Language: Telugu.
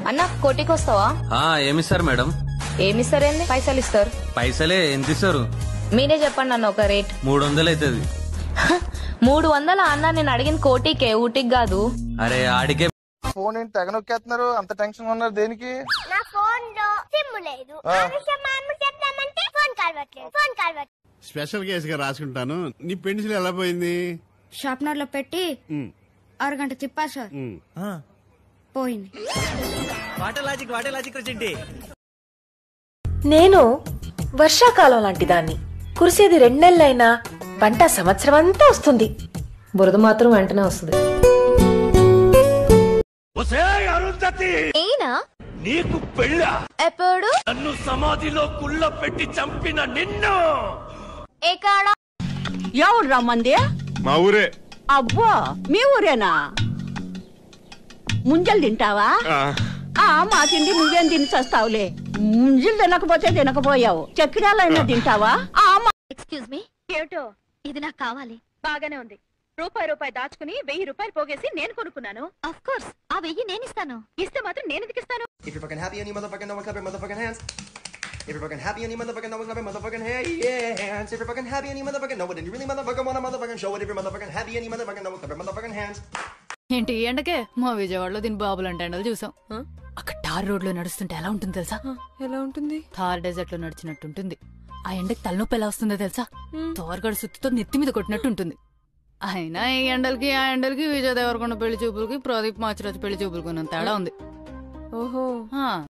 అన్న కోటికి వస్తావా ఆ ఏమిస్తారు మేడం ఏమిస్తారేంది పైసలు ఇస్తారు పైసలే ఎంత ఇస్తారు మీరే చెప్పండి అన్న ఒక రేట్ మూడు వందలు అవుతుంది మూడు వందల అన్న నేను అడిగిన కోటికే ఊటికి కాదు అరే ఆడికే ఫోన్ ఏంటి తెగ నొక్కేస్తున్నారు అంత టెన్షన్ ఉన్నారు దేనికి నా ఫోన్ లో సిమ్ లేదు ఆ విషయం మా అమ్మ చెప్దామంటే ఫోన్ కలవట్లేదు ఫోన్ కలవట్లేదు స్పెషల్ కేసుగా రాసుకుంటాను నీ పెన్సిల్ ఎలా పోయింది షార్ప్నర్ లో పెట్టి ఉమ్, అరగంట తిప్పా సార్ ఉమ్. పోయింది నేను వర్షాకాలం లాంటి దాన్ని కురిసేది రెండెళ్ళైనా పంట సంవత్సరం అంతా వస్తుంది బురద మాత్రం వెంటనే వస్తుంది నేనా నీకు పెళ్ళ ఎప్పుడు నన్ను సమాధిలో కుళ్ళ పెట్టి చంపిన నిన్ను ఎక్కడ ఎవరు రమ్మంది మా ఊరే అబ్బో మీ ఊరేనా ముంజలు తింటావా ఆ మా తిండి నువ్వేం తిని చస్తావులే ముంజలు తినకపోతే తినకపోయావు చక్రాలైనా తింటావా ఆ మా ఎక్స్క్యూజ్ మీ ఏమిటో ఇది నాకు కావాలి బాగానే ఉంది రూపాయి రూపాయి దాచుకుని వెయ్యి రూపాయలు పోగేసి నేను కొనుక్కున్నాను అఫ్ కోర్స్ ఆ వెయ్యి నేను ఇస్తాను ఇస్తే మాత్రం నేను ఎందుకు ఇస్తాను If you're fucking happy and you motherfucking know it, clap your motherfucking hands. If you're fucking happy and you motherfucking know it, clap your motherfucking hands. If you're fucking happy and you motherfucking know it, and you really motherfucking wanna motherfucking show it. If you're motherfucking happy and you motherfucking know it, clap your motherfucking hands. ఏంటి ఈ ఎండకే మా విజయవాడలో దీని బాబులు అంటే ఎండలు చూసాం అక్కడ టార్ రోడ్ లో నడుస్తుంటే ఎలా ఉంటుంది తెలుసా ఎలా ఉంటుంది థార్ డెజర్ట్ లో నడిచినట్టు ఉంటుంది ఆ ఎండకి తలనొప్పి ఎలా వస్తుందో తెలుసా తోరగడ సుత్తితో నెత్తి మీద కొట్టినట్టు ఉంటుంది అయినా ఈ ఎండలకి ఆ ఎండలకి విజయ్ దేవరకొండ పెళ్లి చూపులకి ప్రదీప్ మాచిరాజు పెళ్లి చూపులకి ఉన్నంత తేడా ఉంది ఓహో ఆ.